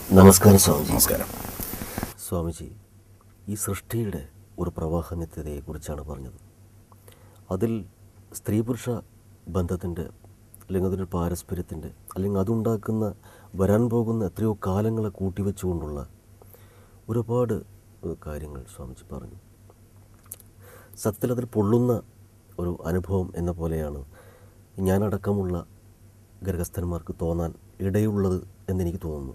നമസ്കാരം സ്വാമിജി നമസ്കാരം സ്വാമിജി ഈ സൃഷ്ടിയുടെ ഒരു പ്രവാഹനിത്യതയെക്കുറിച്ചാണ് പറഞ്ഞത് അതിൽ സ്ത്രീ പുരുഷ ബന്ധത്തിൻ്റെ അല്ലെങ്കിൽ അതിൻ്റെ പാരസ്പര്യത്തിൻ്റെ അല്ലെങ്കിൽ അതുണ്ടാക്കുന്ന വരാൻ പോകുന്ന എത്രയോ കാലങ്ങളെ കൂട്ടിവെച്ചുകൊണ്ടുള്ള ഒരുപാട് ഏഹ്, കാര്യങ്ങൾ സ്വാമിജി പറഞ്ഞു സത്യത്തിൽ അതിൽ പൊള്ളുന്ന ഒരു അനുഭവം എന്ന പോലെയാണ് ഞാനടക്കമുള്ള ഗർഭസ്ഥന്മാർക്ക് തോന്നാൻ ഇടയുള്ളത് എന്നെനിക്ക് തോന്നുന്നു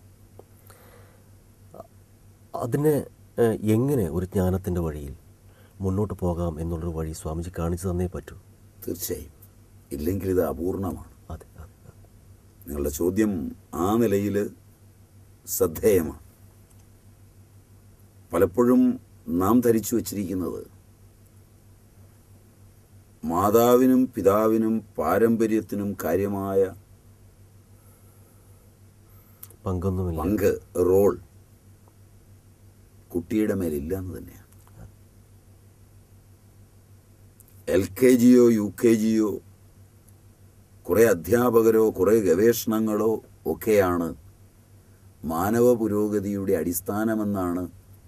അതിനെ ഏഹ്, എങ്ങനെ ഒരു ജ്ഞാനത്തിൻ്റെ വഴിയിൽ മുന്നോട്ട് പോകാം എന്നുള്ളൊരു വഴി സ്വാമിജി കാണിച്ചു തന്നേ പറ്റൂ തീർച്ചയായും ഇല്ലെങ്കിൽ ഇത് അപൂർണമാണ് അതെ അതെ അതെ. നിങ്ങളുടെ ചോദ്യം ആ നിലയിൽ ശ്രദ്ധേയമാണ് പലപ്പോഴും നാം ധരിച്ചു വച്ചിരിക്കുന്നത് മാതാവിനും പിതാവിനും പാരമ്പര്യത്തിനും കാര്യമായ പങ്കൊന്നുമില്ല പങ്ക് റോൾ കുട്ടിയുടെ മേലില്ല എന്ന് തന്നെയാണ് എൽ കെ ജിയോ യു കെ ജിയോ കുറേ അധ്യാപകരോ കുറേ ഗവേഷണങ്ങളോ ഒക്കെയാണ് മാനവ പുരോഗതിയുടെ അടിസ്ഥാനമെന്നാണ്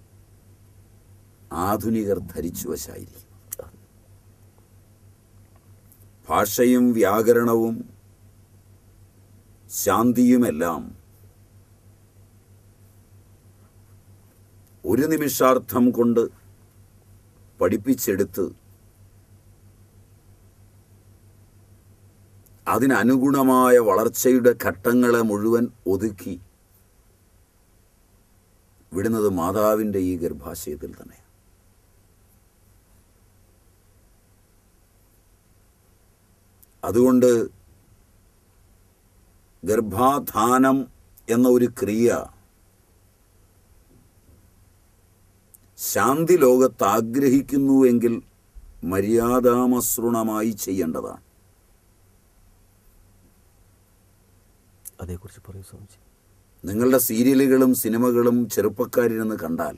ആധുനികർ ധരിച്ചു വശായിരിക്കുന്നത് ഭാഷയും വ്യാകരണവും ശാന്തിയുമെല്ലാം ഒരു നിമിഷാർത്ഥം കൊണ്ട് പഠിപ്പിച്ചെടുത്ത് അതിനനുഗുണമായ വളർച്ചയുടെ ഘട്ടങ്ങളെ മുഴുവൻ ഒതുക്കി വിടുന്നത് മാതാവിൻ്റെ ഈ ഗർഭാശയത്തിൽ തന്നെ അതുകൊണ്ട് ഗർഭാധാനം എന്ന ഒരു ക്രിയ ശാന്തി ലോകത്ത് ആഗ്രഹിക്കുന്നുവെങ്കിൽ മര്യാദാമസൃണമായി ചെയ്യേണ്ടതാണ് അതേക്കുറിച്ച് പറയൂ സ്വാമിജി നിങ്ങളുടെ സീരിയലുകളും സിനിമകളും ചെറുപ്പക്കാരിരുന്ന് കണ്ടാൽ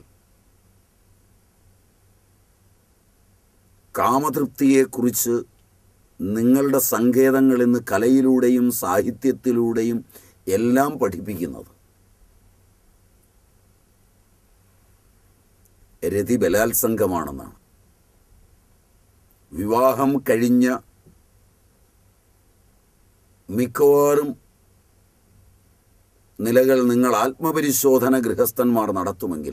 കാമതൃപ്തിയെക്കുറിച്ച് നിങ്ങളുടെ സങ്കേതങ്ങൾ ഇന്ന് കലയിലൂടെയും സാഹിത്യത്തിലൂടെയും എല്ലാം പഠിപ്പിക്കുന്നത് രതി ബലാത്സംഗമാണെന്നാണ് വിവാഹം കഴിഞ്ഞ മിക്കവാറും നിലകൾ നിങ്ങൾ ആത്മപരിശോധന ഗൃഹസ്ഥന്മാർ നടത്തുമെങ്കിൽ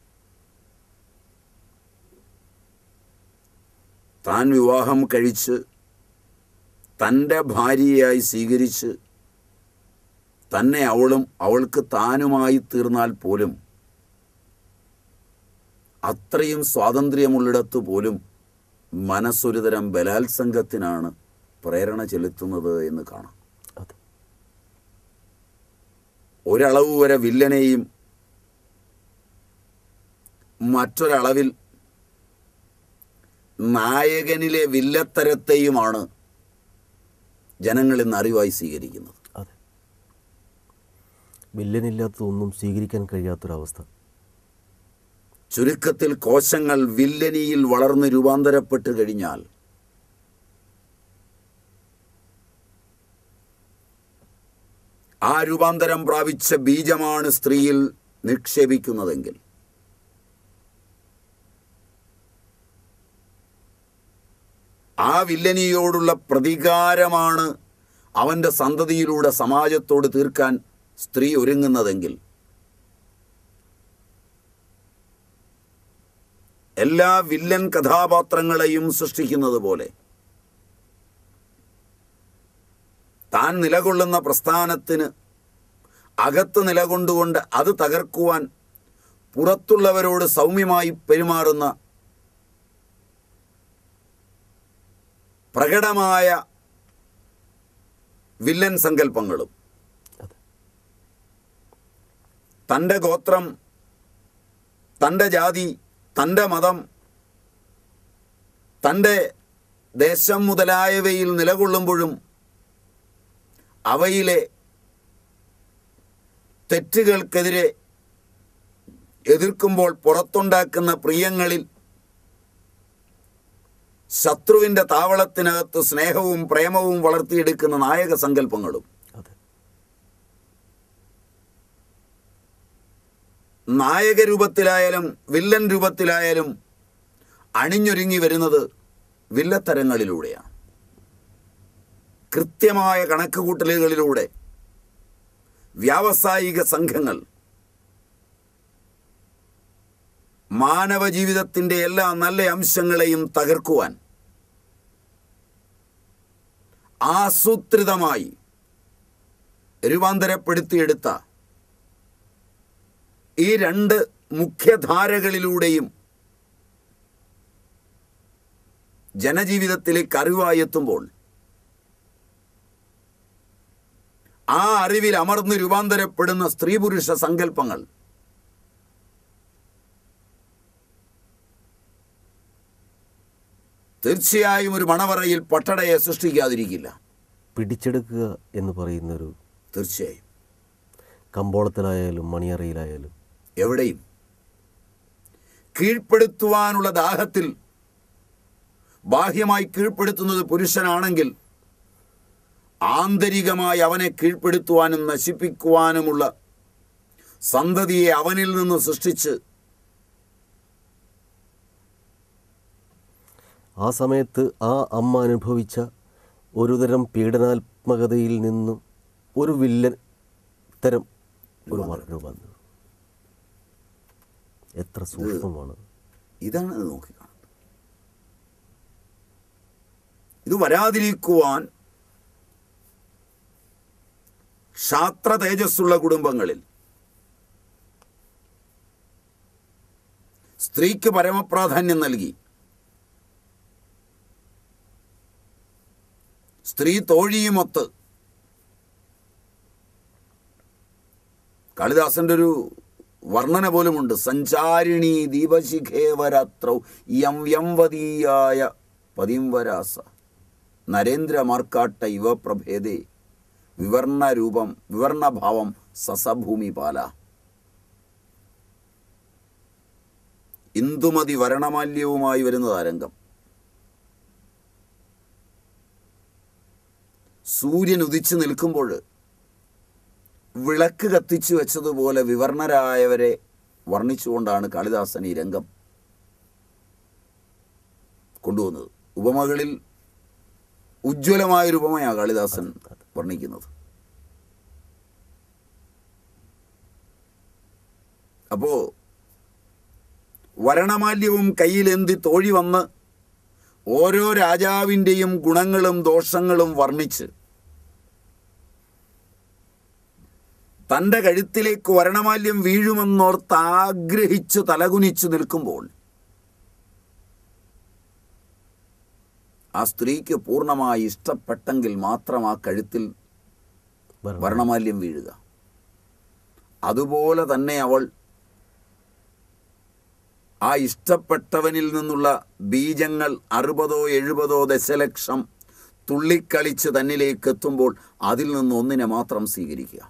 താൻ വിവാഹം കഴിച്ച് തൻ്റെ ഭാര്യയായി സ്വീകരിച്ച് തന്നെ അവളും അവൾക്ക് താനുമായി തീർന്നാൽ പോലും അത്രയും സ്വാതന്ത്ര്യമുള്ളിടത്ത് പോലും മനസ്സൊരുതരം ബലാത്സംഗത്തിനാണ് പ്രേരണ ചെലുത്തുന്നത് എന്ന് കാണാം അതെ ഒരളവ് വരെ വില്ലനെയും മറ്റൊരളവിൽ നായകനിലെ വില്ലത്തരത്തെയുമാണ് ജനങ്ങൾ ഇന്ന് അറിവായി സ്വീകരിക്കുന്നത് അതെ വില്ലനില്ലാത്തതൊന്നും സ്വീകരിക്കാൻ കഴിയാത്തൊരവസ്ഥ ചുരുക്കത്തിൽ കോശങ്ങൾ വില്ലനിയിൽ വളർന്ന് രൂപാന്തരപ്പെട്ട് കഴിഞ്ഞാൽ ആ രൂപാന്തരം പ്രാപിച്ച ബീജമാണ് സ്ത്രീയിൽ നിക്ഷേപിക്കുന്നതെങ്കിൽ ആ വില്ലനിയോടുള്ള പ്രതികാരമാണ് അവൻ്റെ സന്തതിയിലൂടെ സമാജത്തോട് തീർക്കാൻ സ്ത്രീ ഒരുങ്ങുന്നതെങ്കിൽ എല്ലാ വില്ലൻ കഥാപാത്രങ്ങളെയും സൃഷ്ടിക്കുന്നത് പോലെ താൻ നിലകൊള്ളുന്ന പ്രസ്ഥാനത്തിന് അകത്ത് നിലകൊണ്ടുകൊണ്ട് അത് തകർക്കുവാൻ പുറത്തുള്ളവരോട് സൗമ്യമായി പെരുമാറുന്ന പ്രകടമായ വില്ലൻ സങ്കല്പങ്ങളും അതെ തൻ്റെ ഗോത്രം തൻ്റെ ജാതി തൻ്റെ മതം തൻ്റെ ദേശം മുതലായവയിൽ നിലകൊള്ളുമ്പോഴും അവയിലെ തെറ്റുകൾക്കെതിരെ എതിർക്കുമ്പോൾ പുറത്തുണ്ടാക്കുന്ന പ്രിയങ്ങളിൽ ശത്രുവിൻ്റെ താവളത്തിനകത്ത് സ്നേഹവും പ്രേമവും വളർത്തിയെടുക്കുന്ന നായക സങ്കല്പങ്ങളും അതെ നായക രൂപത്തിലായാലും വില്ലൻ രൂപത്തിലായാലും അണിഞ്ഞൊരുങ്ങി വരുന്നത് വില്ലത്തരങ്ങളിലൂടെയാണ് കൃത്യമായ കണക്കുകൂട്ടലുകളിലൂടെ വ്യാവസായിക സംഘങ്ങൾ മാനവ ജീവിതത്തിൻ്റെ എല്ലാ നല്ല അംശങ്ങളെയും തകർക്കുവാൻ ആസൂത്രിതമായി രൂപാന്തരപ്പെടുത്തിയെടുത്ത ഈ രണ്ട് മുഖ്യധാരകളിലൂടെയും ജനജീവിതത്തിലേക്ക് അറിവായി എത്തുമ്പോൾ ആ അറിവിൽ അമർന്ന് രൂപാന്തരപ്പെടുന്ന സ്ത്രീ പുരുഷ സങ്കല്പങ്ങൾ തീർച്ചയായും ഒരു മണവറയിൽ പട്ടടയെ സൃഷ്ടിക്കാതിരിക്കില്ല പിടിച്ചെടുക്കുക എന്ന് പറയുന്നൊരു തീർച്ചയായും കമ്പോളത്തിലായാലും മണിയറയിലായാലും എവിടെയും കീഴ്പ്പെടുത്തുവാനുള്ള ദാഹത്തിൽ ബാഹ്യമായി കീഴ്പ്പെടുത്തുന്നത് പുരുഷനാണെങ്കിൽ ആന്തരികമായി അവനെ കീഴ്പ്പെടുത്തുവാനും നശിപ്പിക്കുവാനുമുള്ള സന്തതിയെ അവനിൽ നിന്ന് സൃഷ്ടിച്ച് ആ സമയത്ത് ആ അമ്മ അനുഭവിച്ച ഒരുതരം പീഡനാത്മകതയിൽ നിന്നും ഒരു വില്ലൻ തരം ഒരു മ- രൂപാന്തരം എത്ര സൂക്ഷ്മമാണ് ഇതാണ് ഇത് നോക്കിക്കാണുന്നത് ഇത് വരാതിരിക്കുവാൻ ക്ഷാത്ര തേജസ്സുള്ള കുടുംബങ്ങളിൽ സ്ത്രീക്ക് പരമപ്രാധാന്യം നൽകി സ്ത്രീ തോഴിയുമൊത്ത് കാളിദാസന്റെ ഒരു വർണ്ണന പോലുമുണ്ട് സഞ്ചാരിണി ദീപശിഖേവരാത്രൗ യം യംവതീയായ പതിംവരാസ നരേന്ദ്ര മാർക്കാട്ട ഇവ പ്രഭേദേ വിവർണ രൂപം വിവർണഭാവം സസഭൂമി പാല ഇന്ദുമതി വരണമാല്യവുമായി വരുന്നത് അരംഗം സൂര്യൻ ഉദിച്ചു നിൽക്കുമ്പോൾ വിളക്ക് കത്തിച്ചു വെച്ചതുപോലെ വിവർണരായവരെ വർണ്ണിച്ചുകൊണ്ടാണ് കാളിദാസൻ ഈ രംഗം കൊണ്ടുവന്നത് ഉപമകളിൽ ഉജ്ജ്വലമായൊരു ഉപമയാണ് കാളിദാസൻ വർണ്ണിക്കുന്നത് അപ്പോ വരണമാല്യവും കയ്യിലെന്തി തോഴി വന്ന് ഓരോ രാജാവിൻ്റെയും ഗുണങ്ങളും ദോഷങ്ങളും വർണ്ണിച്ച് തൻ്റെ കഴുത്തിലേക്ക് വരണമാല്യം വീഴുമെന്നോർത്ത് ആഗ്രഹിച്ച് തലകുനിച്ച് നിൽക്കുമ്പോൾ ആ സ്ത്രീക്ക് പൂർണ്ണമായി ഇഷ്ടപ്പെട്ടെങ്കിൽ മാത്രം ആ കഴുത്തിൽ വരണം. വർണ്ണമാല്യം വീഴുക അതുപോലെ തന്നെ അവൾ ആ ഇഷ്ടപ്പെട്ടവനിൽ നിന്നുള്ള ബീജങ്ങൾ അറുപതോ എഴുപതോ ദശലക്ഷം തുള്ളിക്കളിച്ച് തന്നിലേക്ക് എത്തുമ്പോൾ അതിൽ നിന്ന് ഒന്നിനെ മാത്രം സ്വീകരിക്കുക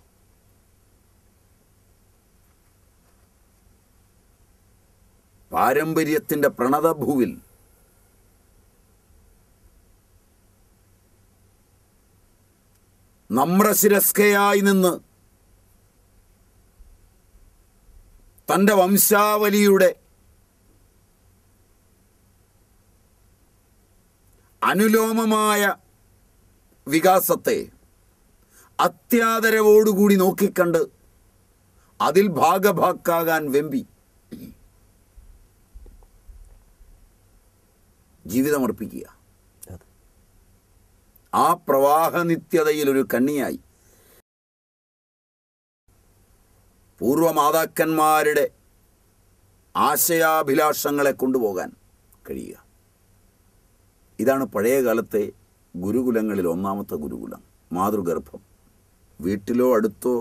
പാരമ്പര്യത്തിന്റെ പ്രണതഭൂവിൽ നമ്രശിരസ്കയായി നിന്ന് തൻ്റെ വംശാവലിയുടെ അനുലോമമായ വികാസത്തെ അത്യാദരവോടുകൂടി നോക്കിക്കണ്ട് അതിൽ ഭാഗഭാക്കാകാൻ വെമ്പി ജീവിതമർപ്പിക്കുക അതെ ആ പ്രവാഹനിത്യതയിൽ ഒരു കണ്ണിയായി പൂർവമാതാക്കന്മാരുടെ ആശയാഭിലാഷങ്ങളെ കൊണ്ടുപോകാൻ കഴിയുക ഇതാണ് പഴയ കാലത്തെ ഗുരുകുലങ്ങളിൽ ഒന്നാമത്തെ ഗുരുകുലം മാതൃഗർഭം വീട്ടിലോ അടുത്തോ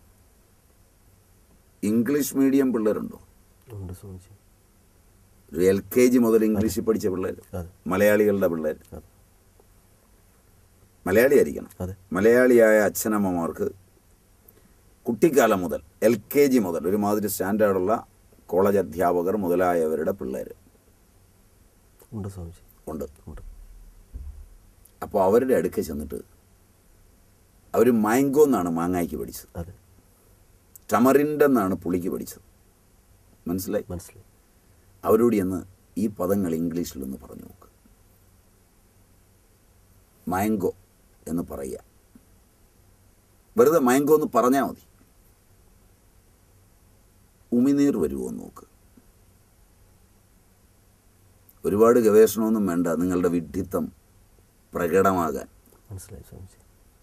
ഇംഗ്ലീഷ് മീഡിയം പിള്ളേരുണ്ടോ ഉണ്ട് സ്വാമിജി ഒരു എൽ കെ ജി മുതൽ ഇംഗ്ലീഷിൽ പഠിച്ച പിള്ളേർ അതെ മലയാളികളുടെ പിള്ളേർ അതെ മലയാളിയായിരിക്കണം അതെ മലയാളിയായ അച്ഛനമ്മമാർക്ക് കുട്ടിക്കാലം മുതൽ എൽ കെ ജി മുതൽ ഒരുമാതിരി സ്റ്റാൻഡേർഡുള്ള കോളേജ് അധ്യാപകർ മുതലായവരുടെ പിള്ളേർ ഉണ്ട് സ്വാമിജി ഉണ്ട് ഉണ്ട് അപ്പോൾ അവരുടെ അടുക്ക ചെന്നിട്ട് അവർ മാങ്കോ എന്നാണ് മാങ്ങായ്ക്ക് പഠിച്ചത് അതെ ടമറിൻ്റെ എന്നാണ് പുളിക്ക് പഠിച്ചത് മനസ്സിലായി മനസ്സിലായി അവരോട് എന്ന് ഈ പദങ്ങൾ ഇംഗ്ലീഷിലൊന്ന് പറഞ്ഞു നോക്ക് മാംഗോ എന്ന് പറയുക വെറുതെ മാംഗോ എന്ന് പറഞ്ഞാൽ മതി ഉമിനീർ വരുമോ എന്ന് നോക്ക് ഒരുപാട് ഗവേഷണമൊന്നും വേണ്ട നിങ്ങളുടെ വിഡ്ഢിത്തം പ്രകടമാകാൻ മനസ്സിലായി സ്വാമിജി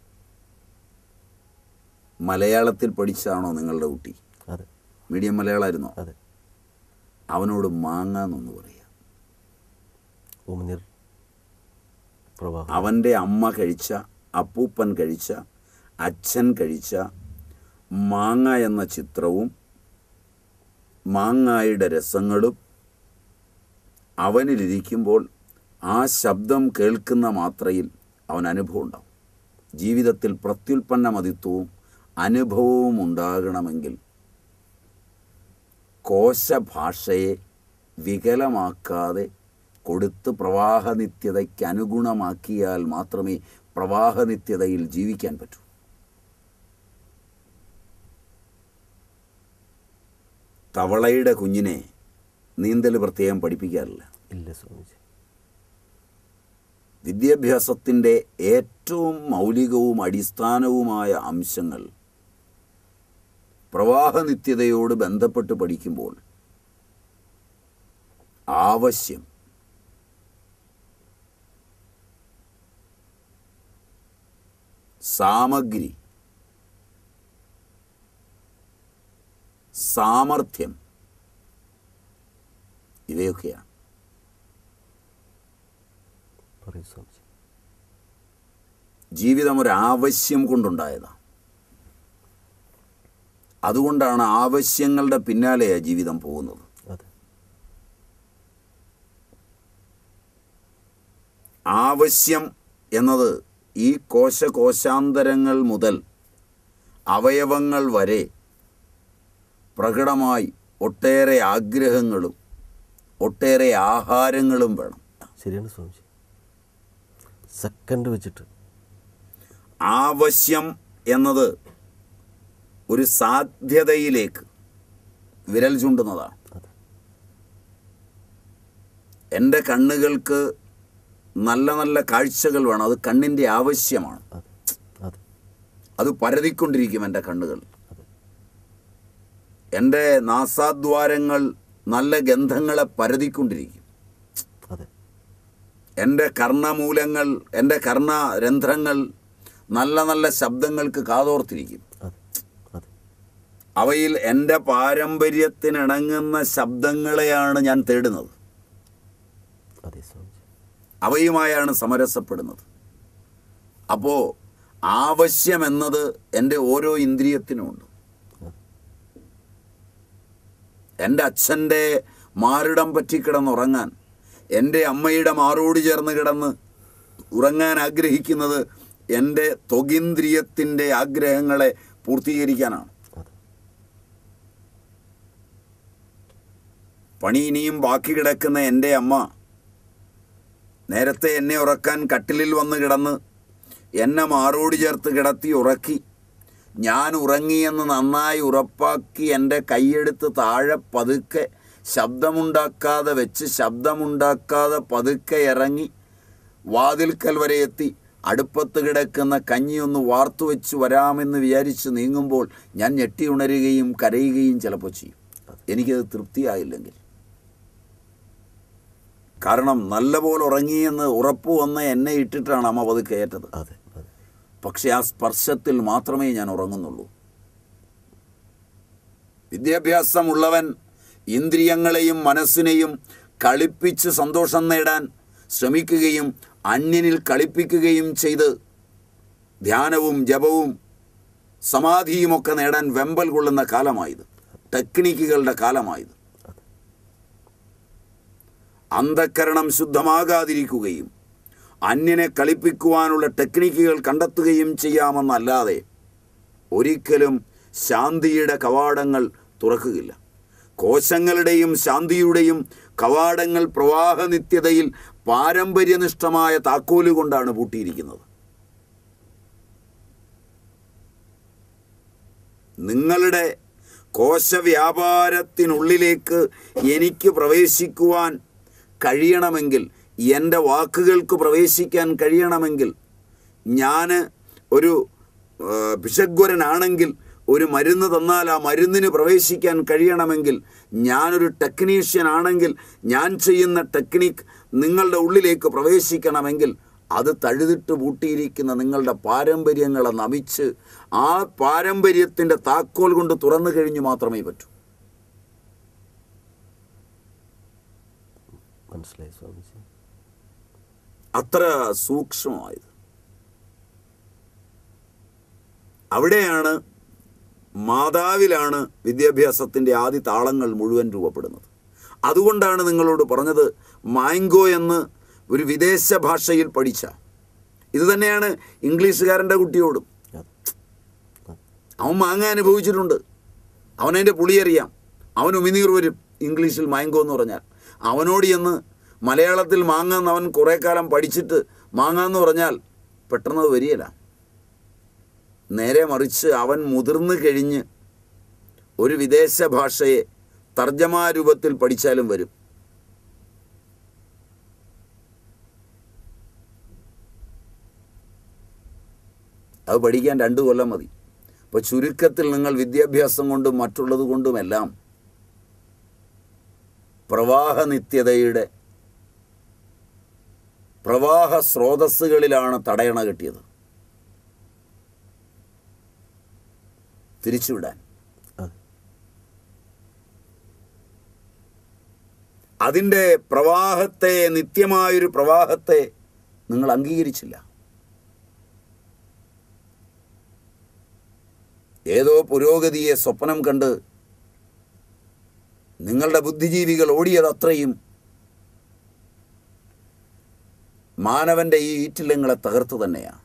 മലയാളത്തിൽ പഠിച്ചാണോ നിങ്ങളുടെ കുട്ടി അതെ മീഡിയം മലയാളമായിരുന്നോ അതെ അവനോട് മാങ്ങ എന്നൊന്ന് പറയുക ഉമിനീർ പ്രവാഹം അവൻ്റെ അമ്മ കഴിച്ച അപ്പൂപ്പൻ കഴിച്ച അച്ഛൻ കഴിച്ച മാങ്ങ എന്ന ചിത്രവും മാങ്ങായുടെ രസങ്ങളും അവനിലിരിക്കുമ്പോൾ ആ ശബ്ദം കേൾക്കുന്ന മാത്രയിൽ അവൻ അനുഭവം ഉണ്ടാവും ജീവിതത്തിൽ പ്രത്യുൽപ്പന്നമതിത്വവും അനുഭവവും ഉണ്ടാകണമെങ്കിൽ കോശഭാഷയെ വികലമാക്കാതെ കൊടുത്ത് പ്രവാഹനിത്യതയ്ക്ക് അനുഗുണമാക്കിയാൽ മാത്രമേ പ്രവാഹനിത്യതയിൽ ജീവിക്കാൻ പറ്റൂ തവളയുടെ കുഞ്ഞിനെ നീന്തൽ പ്രത്യേകം പഠിപ്പിക്കാറില്ല ഇല്ല സ്വാമിജി വിദ്യാഭ്യാസത്തിൻ്റെ ഏറ്റവും മൗലികവും അടിസ്ഥാനവുമായ അംശങ്ങൾ പ്രവാഹനിത്യതയോട് ബന്ധപ്പെട്ട് പഠിക്കുമ്പോൾ ആവശ്യം സാമഗ്രി സാമർഥ്യം ഇവയൊക്കെയാണ് പറയൂ സ്വാമിജി ജീവിതം ഒരു ആവശ്യം കൊണ്ടുണ്ടായതാണ് അതുകൊണ്ടാണ് ആവശ്യങ്ങളുടെ പിന്നാലെയാണ് ജീവിതം പോകുന്നത് അതെ ആവശ്യം എന്നത് ഈ കോശകോശാന്തരങ്ങൾ മുതൽ അവയവങ്ങൾ വരെ പ്രകടമായി ഒട്ടേറെ ആഗ്രഹങ്ങളും ഒട്ടേറെ ആഹാരങ്ങളും വേണം ശരിയാണ് സ്വാമിജി സെക്കൻഡ് വെച്ചിട്ട് ആവശ്യം എന്നത് ഒരു സാധ്യതയിലേക്ക് വിരൽ ചൂണ്ടുന്നതാണ് അതെ എൻ്റെ കണ്ണുകൾക്ക് നല്ല നല്ല കാഴ്ചകൾ വേണം അത് കണ്ണിൻ്റെ ആവശ്യമാണ് അതെ അതെ അത് പരതിക്കൊണ്ടിരിക്കും എൻ്റെ കണ്ണുകൾ അതെ എൻ്റെ നാസാദ്വാരങ്ങൾ നല്ല ഗന്ധങ്ങളെ പരതിക്കൊണ്ടിരിക്കും അതെ എൻ്റെ കർണമൂലങ്ങൾ എൻ്റെ കർണരന്ധ്രങ്ങൾ നല്ല നല്ല ശബ്ദങ്ങൾക്ക് കാതോർത്തിരിക്കും അതെ അതെ അവയിൽ എൻ്റെ പാരമ്പര്യത്തിനിണങ്ങുന്ന ശബ്ദങ്ങളെയാണ് ഞാൻ തേടുന്നത് അതെ സ്വാമിജി അവയുമായാണ് സമരസപ്പെടുന്നത് അപ്പോൾ ആവശ്യമെന്നത് എൻ്റെ ഓരോ ഇന്ദ്രിയത്തിനുമുണ്ട് എൻ്റെ അച്ഛൻ്റെ മാറിടം പറ്റി കിടന്നുറങ്ങാൻ എൻ്റെ അമ്മയുടെ മാറോട് ചേർന്ന് കിടന്ന് ഉറങ്ങാൻ ആഗ്രഹിക്കുന്നത് എൻ്റെ ത്വഗിന്ദ്രിയത്തിൻ്റെ ആഗ്രഹങ്ങളെ പൂർത്തീകരിക്കാനാണ് അതെ പണി ഇനിയും ബാക്കി കിടക്കുന്ന എൻ്റെ അമ്മ നേരത്തെ എന്നെ ഉറക്കാൻ കട്ടിലിൽ വന്ന് കിടന്ന് എന്നെ മാറോട് ചേർത്ത് കിടത്തി ഉറക്കി ഞാൻ ഉറങ്ങിയെന്ന് നന്നായി ഉറപ്പാക്കി എൻ്റെ കൈയെടുത്ത് താഴെ പതുക്കെ ശബ്ദമുണ്ടാക്കാതെ വെച്ച് ശബ്ദമുണ്ടാക്കാതെ പതുക്കെ ഇറങ്ങി വാതിൽക്കൽ വരെ എത്തി അടുപ്പത്ത് കിടക്കുന്ന കഞ്ഞി ഒന്ന് വാർത്തു വെച്ച് വരാമെന്ന് വിചാരിച്ച് നീങ്ങുമ്പോൾ ഞാൻ ഞെട്ടി ഉണരുകയും കരയുകയും ചിലപ്പോൾ ചെയ്യും എനിക്കത് തൃപ്തിയായില്ലെങ്കിൽ കാരണം നല്ലപോലെ ഉറങ്ങിയെന്ന് ഉറപ്പ് വന്ന് എന്നെ ഇട്ടിട്ടാണ് അമ്മ പതുക്കെ ഏറ്റത് അതെ അതെ പക്ഷെ ആ സ്പർശത്തിൽ മാത്രമേ ഞാൻ ഉറങ്ങുന്നുള്ളൂ വിദ്യാഭ്യാസമുള്ളവൻ ഇന്ദ്രിയങ്ങളെയും മനസ്സിനെയും കളിപ്പിച്ച് സന്തോഷം നേടാൻ ശ്രമിക്കുകയും അന്യനിൽ കളിപ്പിക്കുകയും ചെയ്ത് ധ്യാനവും ജപവും സമാധിയുമൊക്കെ നേടാൻ വെമ്പൽ കൊള്ളുന്ന കാലമായത് ടെക്നിക്കുകളുടെ കാലമായത് അന്ധക്കരണം ശുദ്ധമാകാതിരിക്കുകയും അന്യനെ കളിപ്പിക്കുവാനുള്ള ടെക്നിക്കുകൾ കണ്ടെത്തുകയും ചെയ്യാമെന്നല്ലാതെ ഒരിക്കലും ശാന്തിയുടെ കവാടങ്ങൾ തുറക്കുകയില്ല കോശങ്ങളുടെയും ശാന്തിയുടെയും കവാടങ്ങൾ പ്രവാഹനിത്യതയിൽ പാരമ്പര്യനിഷ്ഠമായ താക്കോല് കൊണ്ടാണ് പൂട്ടിയിരിക്കുന്നത് നിങ്ങളുടെ കോശവ്യാപാരത്തിനുള്ളിലേക്ക് എനിക്ക് പ്രവേശിക്കുവാൻ കഴിയണമെങ്കിൽ എൻ്റെ വാക്കുകൾക്ക് പ്രവേശിക്കാൻ കഴിയണമെങ്കിൽ ഞാൻ ഒരു ആ, ഭിഷഗ്വരനാണെങ്കിൽ ഒരു മരുന്ന് തന്നാൽ ആ മരുന്നിന് പ്രവേശിക്കാൻ കഴിയണമെങ്കിൽ ഞാനൊരു ടെക്നീഷ്യൻ ആണെങ്കിൽ ഞാൻ ചെയ്യുന്ന ടെക്നിക്ക് നിങ്ങളുടെ ഉള്ളിലേക്ക് പ്രവേശിക്കണമെങ്കിൽ അത് തഴുതിട്ട് പൂട്ടിയിരിക്കുന്ന നിങ്ങളുടെ പാരമ്പര്യങ്ങളെ നമിച്ച് ആ പാരമ്പര്യത്തിൻ്റെ താക്കോൽ കൊണ്ട് തുറന്നു കഴിഞ്ഞു മാത്രമേ പറ്റൂ മനസ്സിലായി സ്വാമിജി അത്ര സൂക്ഷ്മമായത് അവിടെയാണ് മാതാവിലാണ് വിദ്യാഭ്യാസത്തിൻ്റെ ആദ്യ താളങ്ങൾ മുഴുവൻ രൂപപ്പെടുന്നത് അതുകൊണ്ടാണ് നിങ്ങളോട് പറഞ്ഞത് മാംഗോ എന്ന് ഒരു വിദേശ ഭാഷയിൽ പഠിച്ച ഇത് തന്നെയാണ് ഇംഗ്ലീഷുകാരൻ്റെ കുട്ടിയോടും അതെ അവൻ മാങ്ങ അനുഭവിച്ചിട്ടുണ്ട് അവനതിൻ്റെ പുളി അറിയാം അവൻ ഉമിനീർ വരും ഇംഗ്ലീഷിൽ മാങ്കോ എന്ന് പറഞ്ഞാൽ അവനോട് ചെന്ന് മലയാളത്തിൽ മാങ്ങ എന്ന് അവൻ കുറേ കാലം പഠിച്ചിട്ട് മാങ്ങ എന്ന് പറഞ്ഞാൽ പെട്ടെന്ന് അത് വരികയില്ല നേരെ മറിച്ച് അവൻ മുതിർന്നു കഴിഞ്ഞ് ഒരു വിദേശ ഭാഷയെ തർജ്ജമാ രൂപത്തിൽ പഠിച്ചാലും വരും അത് പഠിക്കാൻ രണ്ട് കൊല്ലം മതി അപ്പോൾ ചുരുക്കത്തിൽ നിങ്ങൾ വിദ്യാഭ്യാസം കൊണ്ടും മറ്റുള്ളത് കൊണ്ടുമെല്ലാം പ്രവാഹ നിത്യതയുടെ പ്രവാഹ സ്രോതസ്സുകളിലാണ് തടയണ കിട്ടിയത് തിരിച്ചുവിടാൻ അതെ അതിൻ്റെ പ്രവാഹത്തെ നിത്യമായൊരു പ്രവാഹത്തെ നിങ്ങൾ അംഗീകരിച്ചില്ല ഏതോ പുരോഗതിയെ സ്വപ്നം കണ്ട് നിങ്ങളുടെ ബുദ്ധിജീവികൾ ഓടിയത് അത്രയും മാനവന്റെ ഈ ഈറ്റില്ലങ്ങളെ തകർത്തു തന്നെയാണ്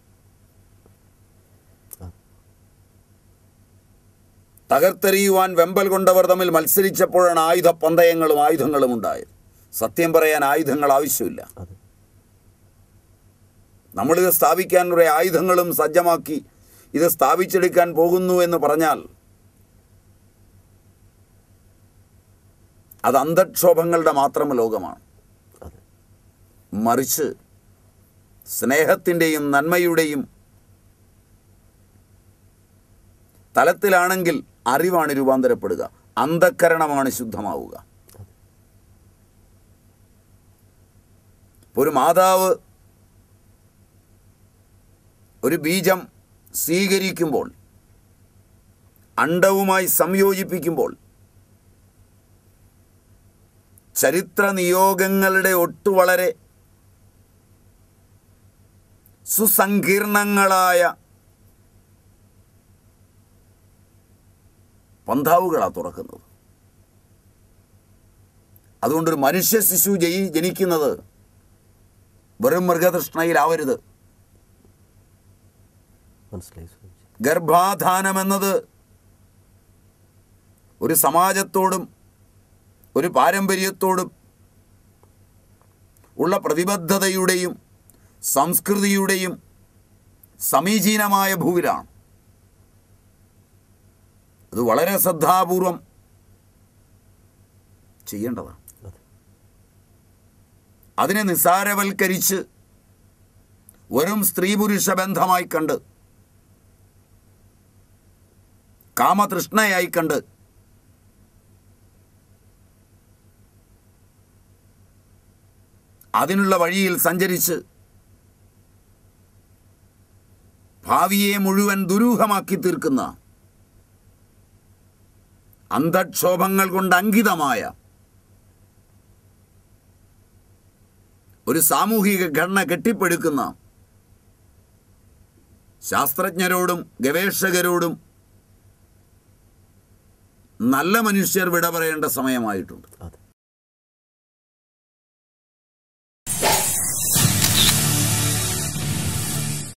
തകർത്തെറിയുവാൻ വെമ്പൽ കൊണ്ടവർ തമ്മിൽ മത്സരിച്ചപ്പോഴാണ് ആയുധ പന്തയങ്ങളും ആയുധങ്ങളും ഉണ്ടായത് സത്യം പറയാൻ ആയുധങ്ങൾ ആവശ്യമില്ല അതെ നമ്മളിത് സ്ഥാപിക്കാൻ കുറേ ആയുധങ്ങളും സജ്ജമാക്കി ഇത് സ്ഥാപിച്ചെടുക്കാൻ പോകുന്നു എന്ന് പറഞ്ഞാൽ അത് അന്ധക്ഷോഭങ്ങളുടെ മാത്രം ലോകമാണ് അതെ മറിച്ച് സ്നേഹത്തിൻ്റെയും നന്മയുടെയും തലത്തിലാണെങ്കിൽ അറിവാണ് രൂപാന്തരപ്പെടുക അന്ധക്കരണമാണ് ശുദ്ധമാവുക ഒരു മാതാവ് ഒരു ബീജം സ്വീകരിക്കുമ്പോൾ അണ്ടവുമായി സംയോജിപ്പിക്കുമ്പോൾ ചരിത്ര നിയോഗങ്ങളുടെ ഒട്ടു വളരെ സുസങ്കീർണങ്ങളായ പന്താവുകളാണ് തുറക്കുന്നത് അതുകൊണ്ടൊരു മനുഷ്യ ശിശു ജയി ജനിക്കുന്നത് വെറും മൃഗതൃഷ്ണയിലാവരുത് മനസ്സിലായി സ്വാമിജി ഗർഭാധാനം എന്നത് ഒരു സമാജത്തോടും ഒരു പാരമ്പര്യത്തോടും ഉള്ള പ്രതിബദ്ധതയുടെയും സംസ്കൃതിയുടെയും സമീചീനമായ ഭൂവിലാണ് അത് വളരെ ശ്രദ്ധാപൂർവം ചെയ്യേണ്ടതാണ് അതെ അതിനെ നിസ്സാരവൽക്കരിച്ച് വെറും സ്ത്രീ പുരുഷ ബന്ധമായി കണ്ട് കാമതൃഷ്ണയായി കണ്ട് അതിനുള്ള വഴിയിൽ സഞ്ചരിച്ച് ഭാവിയെ മുഴുവൻ ദുരൂഹമാക്കി തീർക്കുന്ന അന്ധക്ഷോഭങ്ങൾ കൊണ്ട് അങ്കിതമായ ഒരു സാമൂഹിക ഘടന കെട്ടിപ്പടുക്കുന്ന ശാസ്ത്രജ്ഞരോടും ഗവേഷകരോടും നല്ല മനുഷ്യർ വിട പറയേണ്ട സമയമായിട്ടുണ്ട് അതെ